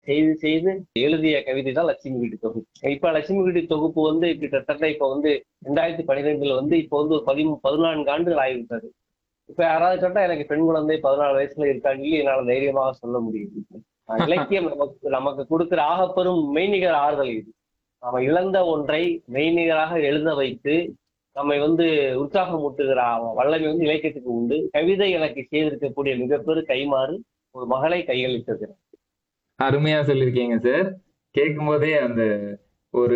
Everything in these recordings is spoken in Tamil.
செய்து செய்து எழுதிய கவிதை தான் லட்சுமி வீடு தொகுப்பு இப்ப லட்சுமி வீடு தொகுப்பு வந்து கிட்டத்தட்ட இப்ப வந்து ரெண்டாயிரத்தி பன்னிரெண்டுல வந்து இப்ப வந்து ஒரு பதிமூ பதினான்கு ஆண்டுகள் ஆகிவிட்டது இப்ப யாராவது கேட்டா எனக்கு பெண் குழந்தை பதினாலு வயசுல இருக்காங்க சொல்லி என்னால தைரியமாக சொல்ல முடியும் அஹ் இலக்கியம் நமக்கு நமக்கு கொடுக்கிற ஆகப்பெரும் மெய்நிகர் ஆறுதல் இது நாம இழந்த ஒன்றை மெய்நிகராக எழுத வைத்து நம்மை வந்து உற்சாகமூட்டுகிற வல்லமை வந்து இலக்கியத்துக்கு உண்டு கவிதை எனக்கு செய்திருக்கக்கூடிய மிகப்பெரும் கைமாறு ஒரு மகளை கையளித்தது அருமையா சொல்லியிருக்கீங்க சார் கேட்கும் போதே அந்த ஒரு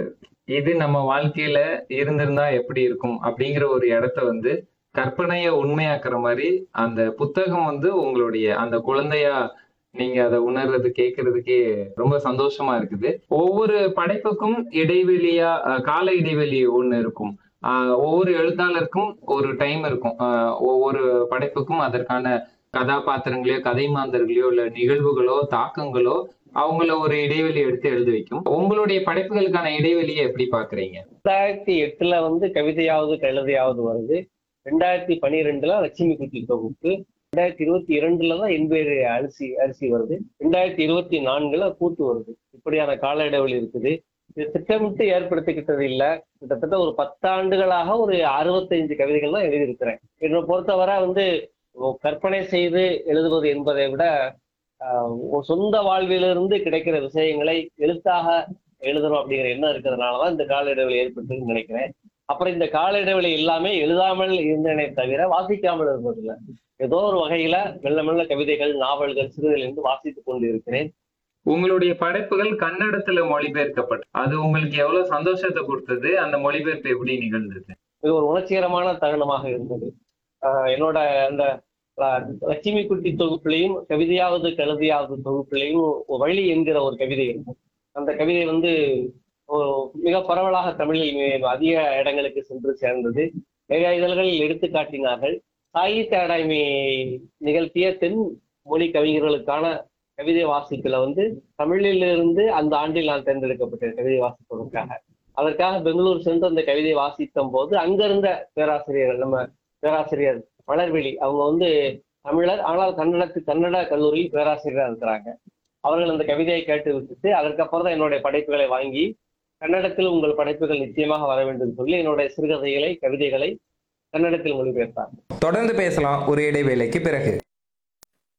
இது நம்ம வாழ்க்கையில இருந்திருந்தா எப்படி இருக்கும் அப்படிங்கிற ஒரு இடத்த வந்து கற்பனைய உண்மையாக்குற மாதிரி அந்த புத்தகம் வந்து உங்களுடைய அந்த குழந்தையா நீங்க அதை உணர்றது கேட்கறதுக்கே ரொம்ப சந்தோஷமா இருக்குது ஒவ்வொரு படைப்புக்கும் இடைவெளியா அஹ், கால இடைவெளி ஒண்ணு இருக்கும் ஆஹ், ஒவ்வொரு எழுத்தாளருக்கும் ஒரு டைம் இருக்கும் ஆஹ், ஒவ்வொரு படைப்புக்கும் அதற்கான கதாபாத்திரங்களையோ கதை மாந்தர்களையோ இல்ல நிகழ்வுகளோ தாக்கங்களோ அவங்கள ஒரு இடைவெளி எடுத்து எழுத வைக்கும் உங்களுடைய படைப்புகளுக்கான இடைவெளியை எப்படி பாக்குறீங்க ரெண்டாயிரத்தி எட்டுல வந்து கவிதையாவது கழுதையாவது வருது ரெண்டாயிரத்தி பனிரெண்டுல லட்சுமி குட்டி தொகுப்பு ரெண்டாயிரத்தி இருபத்தி இரண்டுல தான் என்பேரு அரிசி அரிசி வருது ரெண்டாயிரத்தி இருபத்தி நான்குல கூத்து வருது இப்படியான கால இடைவெளி இருக்குது இது திட்டமிட்டு ஏற்படுத்திக்கிட்டது இல்ல கிட்டத்தட்ட ஒரு பத்தாண்டுகளாக ஒரு அறுபத்தைந்து கவிதைகள் தான் எழுதியிருக்கிறேன் என்னை பொறுத்தவரை வந்து கற்பனை செய்து எழுதுவது என்பதை விட ஆஹ், ஒரு சொந்த வாழ்விலிருந்து கிடைக்கிற விஷயங்களை எழுத்தாக எழுதணும் அப்படிங்கிற எண்ணம் இருக்கிறதுனாலதான் இந்த கால இடைவெளி ஏற்பட்டுன்னு நினைக்கிறேன் அப்புறம் இந்த கால இடைவெளி எல்லாமே எழுதாமல் இருந்தேனே தவிர வாசிக்காமல் இருந்ததில்லை ஏதோ ஒரு வகையில மெல்ல மெல்ல கவிதைகள் நாவல்கள் சிறுகள் என்று வாசித்துக் கொண்டு இருக்கிறேன் உங்களுடைய படைப்புகள் கன்னடத்துல மொழிபெயர்க்கப்பட்டு அது உங்களுக்கு எவ்வளவு சந்தோஷத்தை கொடுத்தது அந்த மொழிபெயர்ப்பு எப்படி நிகழ்ந்தது இது ஒரு உணர்ச்சிகரமான தருணமாக இருந்தது ஆஹ் என்னோட அந்த ஆஹ், லட்சுமி குட்டி தொகுப்புலையும் கவிதையாவது கழுதியாவது தொகுப்புலையும் வழி என்கிற ஒரு கவிதை இருக்கும் அந்த கவிதை வந்து ஒரு மிக பரவலாக தமிழில் மி- அதிக இடங்களுக்கு சென்று சேர்ந்தது நிறைய இதழ்களில் எடுத்து காட்டினார்கள் சாகித்ய அகாடமி நிகழ்த்திய தென் மொழி கவிஞர்களுக்கான கவிதை வாசிப்புல வந்து தமிழிலிருந்து அந்த ஆண்டில் நான் தேர்ந்தெடுக்கப்பட்டேன் கவிதை வாசிப்பதற்காக அதற்காக பெங்களூர் சென்று அந்த கவிதை வாசித்த போது அங்கிருந்த பேராசிரியர் நம்ம பேராசிரியர் மலர்விழி அவங்க வந்து தமிழர் ஆனால் கன்னடத்து கன்னட கல்லூரியில் பேராசிரியராக இருக்கிறாங்க அவர்கள் அந்த கவிதையை கேட்டு விட்டுட்டு அதற்கப்புறம் தான் என்னுடைய படைப்புகளை வாங்கி கன்னடத்தில் உங்கள் படைப்புகள் நிச்சயமாக வர வேண்டும் சொல்லி என்னுடைய சிறுகதைகளை கவிதைகளை கன்னடத்தில் மொழிபெயர்த்தார் தொடர்ந்து பேசலாம் ஒரு இடைவேளைக்கு பிறகு